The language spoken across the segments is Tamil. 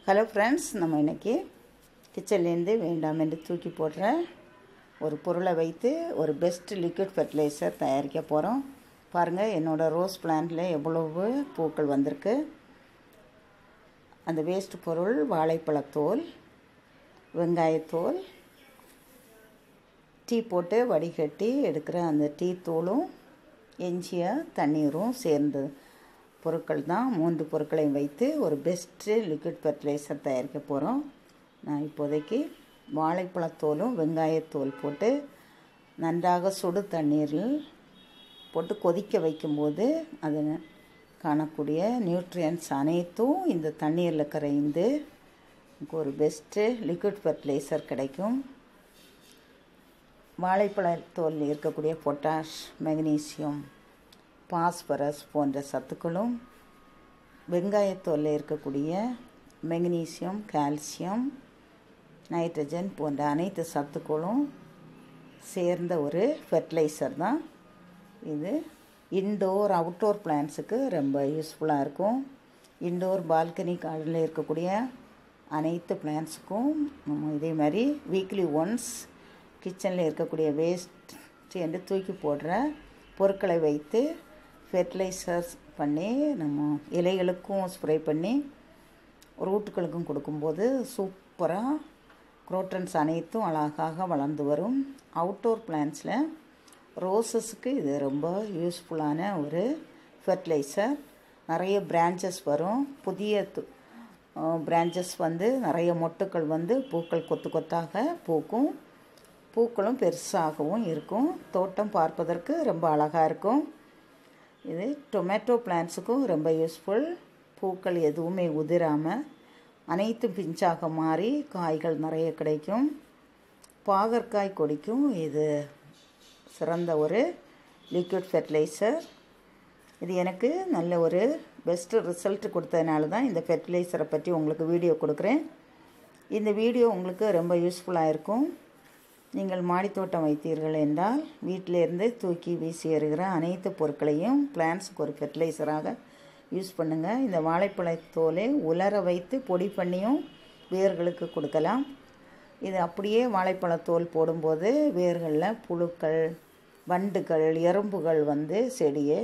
ஹலோ ஃப்ரெண்ட்ஸ் நம்ம இன்றைக்கி கிச்சன்லேருந்து வேண்டாம் என்று தூக்கி போடுற ஒரு பொருளை வைத்து ஒரு பெஸ்ட் லிக்விட் ஃபெர்டிலைசர் தயாரிக்க போகிறோம் பாருங்கள் என்னோடய ரோஸ் பிளான்ட்டில் எவ்வளவு பூக்கள் வந்திருக்கு அந்த வேஸ்ட் பொருள் வாழைப்பழத்தோல் வெங்காயத்தோல் டீ போட்டு வடிகட்டி எடுக்கிற அந்த டீ தூளும் எஞ்சிய தண்ணீரும் சேர்ந்து பொருட்கள் தான் மூன்று பொருட்களையும் வைத்து ஒரு பெஸ்ட்டு லிக்விட் ஃபெர்டிலைசர் தயாரிக்க போகிறோம் நான் இப்போதைக்கு வாழைப்பழத்தோலும் வெங்காயத்தோல் போட்டு நன்றாக சுடு தண்ணீரில் போட்டு கொதிக்க வைக்கும்போது அதில் காணக்கூடிய நியூட்ரியன்ஸ் அனைத்தும் இந்த தண்ணீரில் கரைந்து ஒரு பெஸ்ட்டு லிக்விட் ஃபெர்டிலைசர் கிடைக்கும் வாழைப்பழத்தோல் இருக்கக்கூடிய பொட்டாஷ் மெக்னீசியம் பாஸ்பரஸ் போன்ற சத்துக்களும் வெங்காயத்தோலில் இருக்கக்கூடிய மெக்னீசியம் கால்சியம் நைட்ரஜன் போன்ற அனைத்து சத்துக்களும் சேர்ந்த ஒரு ஃபெர்டிலைசர் தான் இது இன்டோர் அவுட்டோர் பிளான்ஸுக்கு ரொம்ப யூஸ்ஃபுல்லாக இருக்கும் இன்டோர் பால்கனி கார்டனில் இருக்கக்கூடிய அனைத்து பிளான்ஸுக்கும் நம்ம இதே மாதிரி வீக்லி ஒன்ஸ் கிச்சனில் இருக்கக்கூடிய வேஸ்ட் என்று தூக்கி போடுற பொருட்களை வைத்து ஃபெர்டிலைசர்ஸ் பண்ணி நம்ம இலைகளுக்கும் ஸ்ப்ரே பண்ணி ரூட்டுகளுக்கும் கொடுக்கும்போது சூப்பராக குரோட்டன்ஸ் அனைத்தும் அழகாக வளர்ந்து வரும் அவுட்டோர் பிளான்ஸில் ரோசஸுக்கு இது ரொம்ப யூஸ்ஃபுல்லான ஒரு ஃபெர்டிலைசர் நிறைய பிரான்ச்சஸ் வரும் புதிய பிரான்ச்சஸ் வந்து நிறைய மொட்டுக்கள் வந்து பூக்கள் கொத்து கொத்தாக பூக்கும் பூக்களும் பெருசாகவும் இருக்கும் தோட்டம் பார்ப்பதற்கு ரொம்ப அழகாக இருக்கும் இது டொமேட்டோ பிளான்ஸுக்கும் ரொம்ப யூஸ்ஃபுல் பூக்கள் எதுவுமே உதிராமல் அனைத்தும் பிஞ்சாக மாறி காய்கள் நிறைய கிடைக்கும் பாகற்காய் கொடிக்கும் இது சிறந்த ஒரு லிக்விட் ஃபெர்டிலைசர் இது எனக்கு நல்ல ஒரு பெஸ்ட்டு ரிசல்ட் கொடுத்ததுனால தான் இந்த ஃபெர்டிலைசரை பற்றி உங்களுக்கு வீடியோ கொடுக்குறேன் இந்த வீடியோ உங்களுக்கு ரொம்ப யூஸ்ஃபுல்லாக இருக்கும் நீங்கள் மாடித்தோட்டம் வைத்தீர்கள் என்றால் வீட்டிலேருந்து தூக்கி வீசி எறிகிற அனைத்து பொருட்களையும் பிளான்ஸுக்கு ஒரு ஃபெர்டிலைசராக யூஸ் பண்ணுங்கள் இந்த வாழைப்பழத்தோலை உலர வைத்து பொடி பண்ணியும் வேர்களுக்கு கொடுக்கலாம் இது அப்படியே வாழைப்பழத்தோல் போடும்போது வேர்களில் புழுக்கள் வண்டுகள் எறும்புகள் வந்து செடியை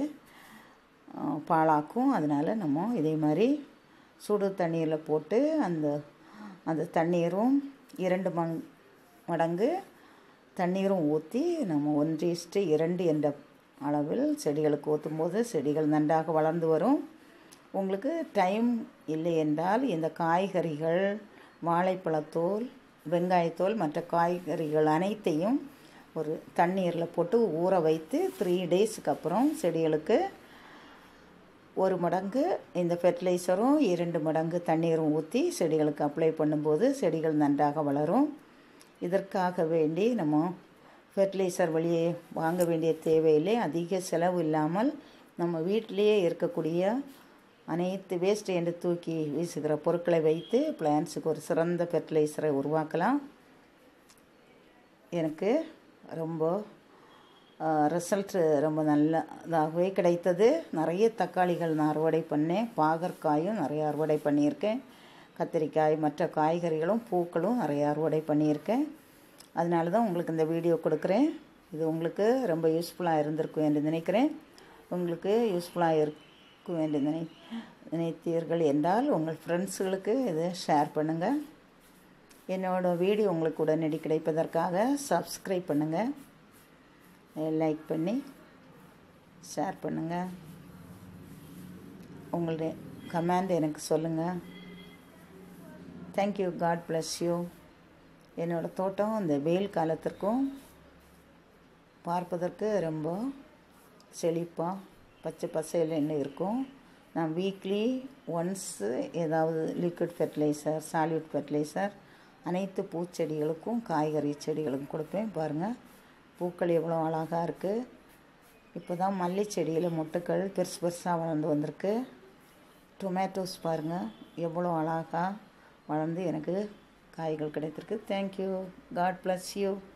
பாழாக்கும் அதனால் நம்ம இதே மாதிரி சுடு தண்ணீரில் போட்டு அந்த அந்த தண்ணீரும் இரண்டு மங் மடங்கு தண்ணீரும் ஊற்றி நம்ம ஒன்று இஸ்ட்டு இரண்டு என்ற அளவில் செடிகளுக்கு ஊற்றும்போது செடிகள் நன்றாக வளர்ந்து வரும் உங்களுக்கு டைம் இல்லை என்றால் இந்த காய்கறிகள் வாழைப்பழத்தோல் வெங்காயத்தோல் மற்ற காய்கறிகள் அனைத்தையும் ஒரு தண்ணீரில் போட்டு ஊற வைத்து த்ரீ டேஸுக்கு அப்புறம் செடிகளுக்கு ஒரு மடங்கு இந்த ஃபெர்டிலைசரும் இரண்டு மடங்கு தண்ணீரும் ஊற்றி செடிகளுக்கு அப்ளை பண்ணும்போது செடிகள் நன்றாக வளரும் இதற்காக வேண்டி நம்ம ஃபெர்டிலைசர் வழியே வாங்க வேண்டிய தேவையில்லை அதிக செலவு இல்லாமல் நம்ம வீட்டிலேயே இருக்கக்கூடிய அனைத்து வேஸ்ட் என்று தூக்கி வீசுகிற பொருட்களை வைத்து பிளான்ஸுக்கு ஒரு சிறந்த ஃபெர்டிலைசரை உருவாக்கலாம் எனக்கு ரொம்ப ரிசல்ட்டு ரொம்ப நல்லதாகவே கிடைத்தது நிறைய தக்காளிகள் நான் அறுவடை பண்ணேன் பாகற்காயும் நிறைய அறுவடை பண்ணியிருக்கேன் கத்திரிக்காய் மற்ற காய்கறிகளும் பூக்களும் நிறைய அறுவடை பண்ணியிருக்கேன் அதனால தான் உங்களுக்கு இந்த வீடியோ கொடுக்குறேன் இது உங்களுக்கு ரொம்ப யூஸ்ஃபுல்லாக இருந்திருக்கும் என்று நினைக்கிறேன் உங்களுக்கு யூஸ்ஃபுல்லாக இருக்கும் என்று நினை நினைத்தீர்கள் என்றால் உங்கள் ஃப்ரெண்ட்ஸுகளுக்கு இதை ஷேர் பண்ணுங்கள் என்னோடய வீடியோ உங்களுக்கு உடனடி கிடைப்பதற்காக சப்ஸ்கிரைப் பண்ணுங்கள் லைக் பண்ணி ஷேர் பண்ணுங்கள் உங்களுடைய கமெண்ட் எனக்கு சொல்லுங்கள் தேங்க்யூ காட் பிளஸ் யூ என்னோடய தோட்டம் இந்த வெயில் காலத்திற்கும் பார்ப்பதற்கு ரொம்ப செழிப்பாக பச்சை பசையில்னு இருக்கும் நான் வீக்லி ஒன்ஸு ஏதாவது லிக்விட் ஃபெர்டிலைசர் சாலிட் ஃபெர்டிலைசர் அனைத்து பூச்செடிகளுக்கும் காய்கறி செடிகளுக்கும் கொடுப்பேன் பாருங்கள் பூக்கள் எவ்வளோ அழகாக இருக்குது இப்போ தான் மல்லி செடியில் மொட்டுக்கள் பெருசு பெருசாக வளர்ந்து வந்திருக்கு டொமேட்டோஸ் பாருங்கள் எவ்வளோ அழகாக வளர்ந்து எனக்கு காய்கள் கிடைத்திருக்கு தேங்க்யூ காட் பிளஸ் யூ